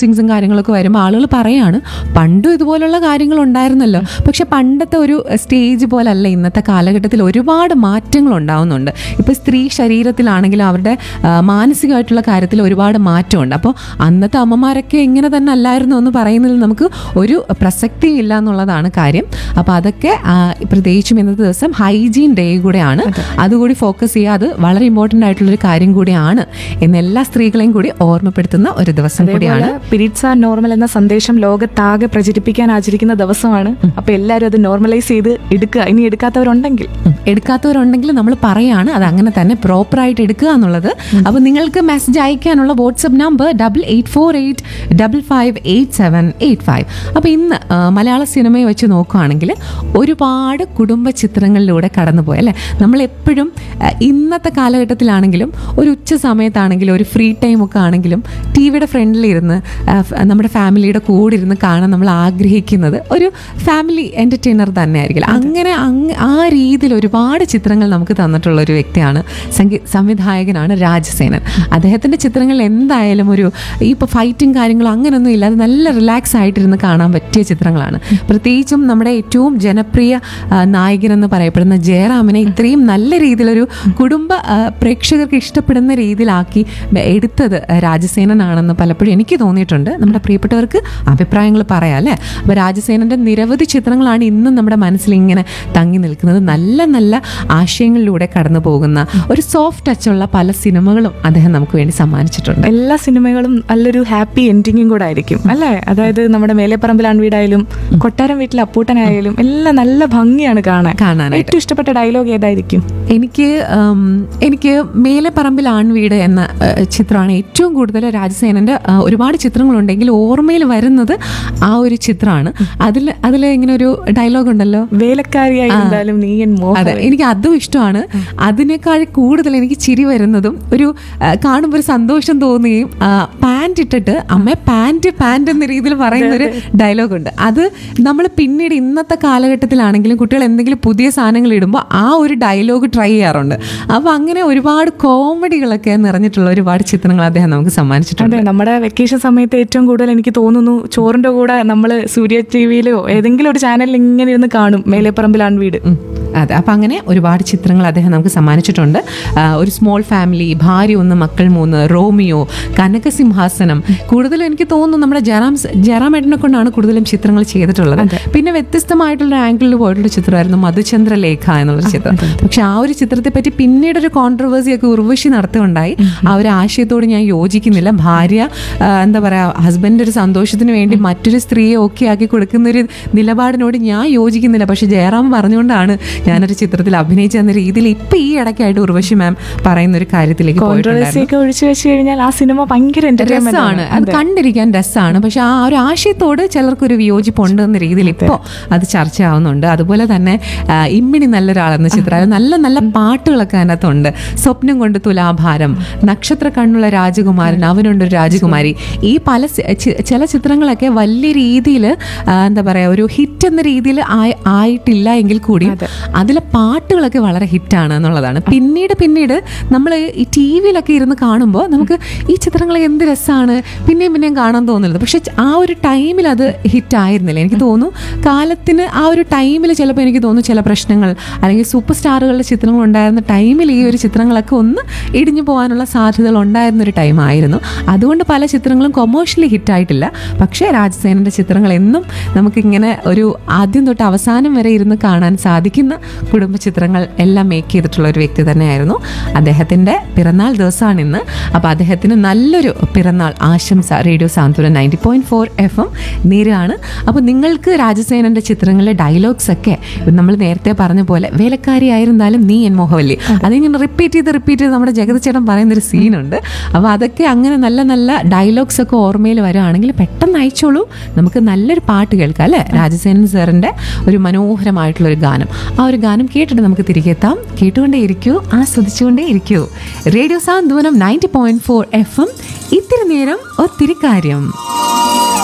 പോസ്റ്റിങ്സും കാര്യങ്ങളൊക്കെ വരുമ്പോൾ ആളുകൾ പറയാണ് പണ്ടും ഇതുപോലുള്ള കാര്യങ്ങൾ ഉണ്ടായിരുന്നല്ലോ പക്ഷെ പണ്ടത്തെ ഒരു സ്റ്റേജ് പോലല്ല ഇന്നത്തെ കാലഘട്ടത്തിൽ ഒരുപാട് മാറ്റങ്ങൾ ഉണ്ടാവുന്നുണ്ട് ഇപ്പോൾ സ്ത്രീ ശരീരത്തിലാണെങ്കിലും അവരുടെ ആ, മാനസികമായിട്ടുള്ള കാര്യത്തിൽ ഒരുപാട് മാറ്റമുണ്ട് അപ്പോൾ അന്നത്തെ അമ്മമാരൊക്കെ ഇങ്ങനെ തന്നെ അല്ലായിരുന്നു എന്ന് പറയുന്നതിൽ നമുക്ക് ഒരു പ്രസക്തിയും ഇല്ല എന്നുള്ളതാണ് കാര്യം അപ്പോൾ അതൊക്കെ ആ, പ്രത്യേകിച്ചും ഇന്നത്തെ ദിവസം ഹൈജീൻ ഡേ കൂടെയാണ് അതുകൂടി ഫോക്കസ് ചെയ്യുക അത് വളരെ ഇമ്പോർട്ടൻ്റ് ആയിട്ടുള്ളൊരു കാര്യം കൂടിയാണ് എന്ന് എല്ലാ സ്ത്രീകളെയും കൂടി ഓർമ്മപ്പെടുത്തുന്ന ഒരു ദിവസം കൂടിയാണ് പീരീഡ്സ് ആർ നോർമൽ എന്ന സന്ദേശം ലോകത്താകെ പ്രചരിപ്പിക്കാൻ ആചരിക്കുന്ന ദിവസമാണ് അപ്പൊ എല്ലാവരും അത് നോർമലൈസ് ചെയ്ത് എടുക്കുക ഇനി എടുക്കാത്തവരുണ്ടെങ്കിൽ ഉം. എടുക്കാത്തവരുണ്ടെങ്കിൽ നമ്മൾ പറയാണ് അത് അങ്ങനെ തന്നെ പ്രോപ്പറായിട്ട് എടുക്കുക എന്നുള്ളത് അപ്പോൾ നിങ്ങൾക്ക് മെസ്സേജ് അയക്കാനുള്ള WhatsApp number double eight four eight double five eight seven eight five അപ്പോൾ ഇന്ന് ആ, മലയാള സിനിമയെ വെച്ച് നോക്കുകയാണെങ്കിൽ ഒരുപാട് കുടുംബ ചിത്രങ്ങളിലൂടെ കടന്നുപോയി അല്ലേ നമ്മൾ എപ്പോഴും ആ, ഇന്നത്തെ കാലഘട്ടത്തിലാണെങ്കിലും ഒരു ഉച്ച സമയത്താണെങ്കിലും ഒരു ഫ്രീ ടൈം ഒക്കെ ആണെങ്കിലും ടി വിയുടെ ഫ്രണ്ടിലിരുന്ന് ആ, ഫ്- നമ്മുടെ ഫാമിലിയുടെ കൂടെ ഇരുന്ന് കാണാൻ നമ്മൾ ആഗ്രഹിക്കുന്നത് ഒരു ഫാമിലി എൻ്റർടൈനർ തന്നെ ആയിരിക്കില്ല അങ്ങനെ അങ്ങ് ആ രീതിയിൽ ഒരുപാട് ചിത്രങ്ങൾ നമുക്ക് തന്നിട്ടുള്ള ഒരു വ്യക്തിയാണ് സംഗീ സംവിധായകനാണ് രാജസേനൻ അദ്ദേഹത്തിൻ്റെ ചിത്രങ്ങൾ എന്തായാലും ഒരു ഈ ഇപ്പോൾ ഫൈറ്റും കാര്യങ്ങളും അങ്ങനെയൊന്നും ഇല്ലാതെ നല്ല റിലാക്സ് ആയിട്ടിരുന്ന് കാണാൻ പറ്റിയ ചിത്രങ്ങളാണ് പ്രത്യേകിച്ചും നമ്മുടെ ഏറ്റവും ജനപ്രിയ ആ, നായകനെന്ന് പറയപ്പെടുന്ന ജയറാമിനെ ഇത്രയും നല്ല രീതിയിലൊരു കുടുംബ ആ, പ്രേക്ഷകർക്ക് ഇഷ്ടപ്പെടുന്ന രീതിയിലാക്കി എടുത്തത് രാജസേനനാണെന്ന് പലപ്പോഴും എനിക്ക് തോന്നിയിട്ടുണ്ട് നമ്മുടെ പ്രിയപ്പെട്ടവർക്ക് അഭിപ്രായങ്ങൾ പറയാം അല്ലേ അപ്പോൾ രാജസേനൻ്റെ നിരവധി ചിത്രങ്ങളാണ് ഇന്നും നമ്മുടെ മനസ്സിൽ ഇങ്ങനെ തങ്ങി നിൽക്കുന്നത് നല്ല നല്ല ആശയങ്ങളിലൂടെ കടന്നു പോകുന്ന ഒരു സോഫ്റ്റ് ടച്ചുള്ള പല സിനിമകളും അദ്ദേഹം നമുക്ക് വേണ്ടി സമ്മാനിച്ചിട്ടുണ്ട് എല്ലാ സിനിമകളും നല്ലൊരു ഹാപ്പി എൻഡിങ്ങും കൂടെ ആയിരിക്കും അല്ലേ അതായത് നമ്മുടെ മേലെപ്പറമ്പിൽ അൺവീടായാലും കൊട്ടാരം വീട്ടിൽ അപ്പൂട്ടനായാലും എല്ലാം നല്ല ഭംഗിയാണ് കാണാൻ കാണാനായിട്ട് ഏറ്റവും ഇഷ്ടപ്പെട്ട ഡയലോഗ് ഏതായിരിക്കും എനിക്ക് ഉം, എനിക്ക് മേലെ പറമ്പിൽ ആൺവീട് എന്ന ഏഹ്, ചിത്രമാണ് ഏറ്റവും കൂടുതൽ രാജസേനൻ്റെ ആ, ഒരുപാട് ചിത്രങ്ങളുണ്ടെങ്കിൽ ഓർമ്മയിൽ വരുന്നത് ആ ഒരു ചിത്രമാണ് അതിൽ അതിൽ ഇങ്ങനെ ഒരു ഡയലോഗ് ഉണ്ടല്ലോ വേലക്കാരിയായി എന്തായാലും നീ എൻ മോഹൻ അതെ എനിക്ക് അതും ഇഷ്ടമാണ് അതിനേക്കാൾ കൂടുതൽ എനിക്ക് ചിരി വരുന്നതും ഒരു ആ, കാണുമ്പോൾ ഒരു സന്തോഷം തോന്നുകയും പാൻറ് ഇട്ടിട്ട് അമ്മ പാൻറ് പാൻറ് എന്ന രീതിയിൽ പറയുന്ന ഒരു ഡയലോഗ് ഉണ്ട് അത് നമ്മൾ പിന്നീട് ഇന്നത്തെ കാലഘട്ടത്തിലാണെങ്കിലും കുട്ടികൾ എന്തെങ്കിലും പുതിയ സാധനങ്ങൾ ഇടുമ്പോൾ ആ ഒരു ഡയലോഗ് ട്രൈ ചെയ്യാറുണ്ട് അപ്പോൾ അങ്ങനെ ഒരുപാട് കോമഡികളൊക്കെ നിറഞ്ഞിട്ടുള്ള ഒരുപാട് ചിത്രങ്ങൾ അദ്ദേഹം നമുക്ക് സമ്മാനിച്ചിട്ടുണ്ട് അതെ നമ്മുടെ വെക്കേഷൻ സമയത്ത് ഏറ്റവും കൂടുതൽ എനിക്ക് തോന്നുന്നു ചോറിന്റെ കൂടെ നമ്മൾ സൂര്യ ടി വിയിലോ ഏതെങ്കിലും ഒരു ചാനലിൽ ഇങ്ങനെ ഇരുന്ന് കാണും മേലെപ്പറമ്പിലാണ് വീട് ഉം. അതെ അപ്പം അങ്ങനെ ഒരുപാട് ചിത്രങ്ങൾ അദ്ദേഹം നമുക്ക് സമ്മാനിച്ചിട്ടുണ്ട് ആ, ഒരു സ്മോൾ ഫാമിലി ഭാര്യ ഒന്ന് മക്കൾ മൂന്ന് റോമിയോ കനകസിംഹാസനം കൂടുതലും എനിക്ക് തോന്നുന്നു നമ്മുടെ ജയറാം സ- ജയറാം ഏട്ടനെ കൊണ്ടാണ് കൂടുതലും ചിത്രങ്ങൾ ചെയ്തിട്ടുള്ളത് പിന്നെ വ്യത്യസ്തമായിട്ടുള്ള ആംഗിളിൽ പോയിട്ടുള്ള ചിത്രമായിരുന്നു മധുചന്ദ്രലേഖ എന്നുള്ളൊരു ചിത്രം പക്ഷെ ആ ഒരു ചിത്രത്തെ പറ്റി പിന്നീട് ഒരു കോൺട്രവേഴ്സി ഒക്കെ ഉർവശി നടത്തുകയുണ്ടായി ആ ഒരു ആശയത്തോട് ഞാൻ യോജിക്കുന്നില്ല ഭാര്യ ആ, എന്താ പറയാ ഹസ്ബൻഡ് ഒരു സന്തോഷത്തിന് വേണ്ടി മറ്റൊരു സ്ത്രീയെ ഓക്കെ ആക്കി കൊടുക്കുന്ന ഒരു നിലപാടിനോട് ഞാൻ യോജിക്കുന്നില്ല പക്ഷെ ജയറാം പറഞ്ഞുകൊണ്ടാണ് ഞാനൊരു ചിത്രത്തിൽ അഭിനയിച്ച രീതിയിൽ ഇപ്പൊ ഈ ഇടയ്ക്കായിട്ട് ഉർവശി മാം പറയുന്ന ഒരു കാര്യത്തിലേക്ക് കോൺട്രവേഴ്സി പോയിട്ടുണ്ടായിരുന്നു ഒക്കെ ഒഴിച്ചു വെച്ച് കഴിഞ്ഞാൽ ആ സിനിമ ഭയങ്കര entertainment രസമാണ് ആണ്. അത് കണ്ടിരിക്കാൻ രസമാണ് പക്ഷെ ആ ഒരു ആശയത്തോട് ചിലർക്കൊരു വിയോജിപ്പുണ്ട് എന്ന രീതിയിൽ ഇപ്പോൾ അത് ചർച്ചയാവുന്നുണ്ട് അതുപോലെ തന്നെ ആ, ഇമ്മിണി നല്ലൊരാളെന്ന ചിത്രം അത് നല്ല നല്ല പാട്ടുകളൊക്കെ അതിനകത്തുണ്ട് സ്വപ്നം കൊണ്ട് തുലാഭാരം നക്ഷത്ര കണ്ണുള്ള രാജകുമാരൻ അവനുണ്ട് ഒരു രാജകുമാരി ഈ പല സി- ചി- ചില ചിത്രങ്ങളൊക്കെ വലിയ രീതിയിൽ എന്താ പറയുക ഒരു ഹിറ്റ് എന്ന രീതിയിൽ ആയിട്ടില്ല എങ്കിൽ കൂടി അതിലെ പാട്ടുകളൊക്കെ വളരെ ഹിറ്റാണ് എന്നുള്ളതാണ് പിന്നീട് പിന്നീട് നമ്മൾ ഈ ടി വിയിലൊക്കെ ഇരുന്ന് കാണുമ്പോൾ നമുക്ക് ഈ ചിത്രങ്ങൾ എന്ത് രസമാണ് പിന്നെയും പിന്നെയും കാണാൻ തോന്നുന്നത് പക്ഷെ ആ ഒരു ടൈമിൽ അത് ഹിറ്റ് ആയിരുന്നില്ല എനിക്ക് തോന്നുന്നു കാലത്തിന് ആ ഒരു ടൈമിൽ ചിലപ്പോൾ എനിക്ക് തോന്നുന്നു ചില പ്രശ്നങ്ങൾ അല്ലെങ്കിൽ സൂപ്പർ സ്റ്റാറുകളുടെ ചിത്രങ്ങൾ ഉണ്ടായിരുന്ന ടൈമിൽ ഈ ഒരു ചിത്രങ്ങളൊക്കെ ഒന്ന് ഇടിഞ്ഞു പോകാനുള്ള സാധ്യതകൾ ഉണ്ടായിരുന്ന ഒരു ടൈം ആയിരുന്നു അതുകൊണ്ട് പല ചിത്രങ്ങളും കൊമേഴ്ഷ്യലി ഹിറ്റായിട്ടില്ല പക്ഷേ രാജസേനൻ്റെ ചിത്രങ്ങൾ എന്നും നമുക്കിങ്ങനെ ഒരു ആദ്യം തൊട്ട് അവസാനം വരെ ഇരുന്ന് കാണാൻ സാധിക്കുന്ന കുടുംബ ചിത്രങ്ങൾ എല്ലാം മേക്ക് ചെയ്തിട്ടുള്ള ഒരു വ്യക്തി തന്നെയായിരുന്നു അദ്ദേഹത്തിൻ്റെ പിറന്നാൾ ദിവസമാണ് ഇന്ന് അപ്പോൾ അദ്ദേഹത്തിന് നല്ലൊരു പിറന്നാൾ ആശംസ radio Santhwanam ninety point four F M നേരാണ് അപ്പോൾ നിങ്ങൾക്ക് രാജസേനൻ്റെ ചിത്രങ്ങളിലെ ഡയലോഗ്സ് ഒക്കെ നമ്മൾ നേരത്തെ പറഞ്ഞ പോലെ വേലക്കാരിയായിരുന്നാലും നീ എൻ മോഹവല്ലി അതിങ്ങനെ റിപ്പീറ്റ് ചെയ്ത് റിപ്പീറ്റ് ചെയ്ത് നമ്മുടെ ജഗത് ചേട്ടൻ പറയുന്നൊരു സീനുണ്ട് അപ്പോൾ അതൊക്കെ അങ്ങനെ നല്ല നല്ല ഡയലോഗ്സ് ഒക്കെ ഓർമ്മയിൽ വരികയാണെങ്കിൽ പെട്ടെന്ന് അയച്ചോളൂ നമുക്ക് നല്ലൊരു പാട്ട് കേൾക്കാം അല്ലേ രാജസേനൻ സാറിൻ്റെ ഒരു മനോഹരമായിട്ടുള്ള ഒരു ഗാനം ആ ഒരു ഗാനം കേട്ടിട്ട് നമുക്ക് തിരികെ എത്താം കേട്ടുകൊണ്ടേ ഇരിക്കൂ ആസ്വദിച്ചുകൊണ്ടേ ഇരിക്കൂ radio Santhwanam ninety point four F M ഇത്തിരി നേരം ഒത്തിരി കാര്യം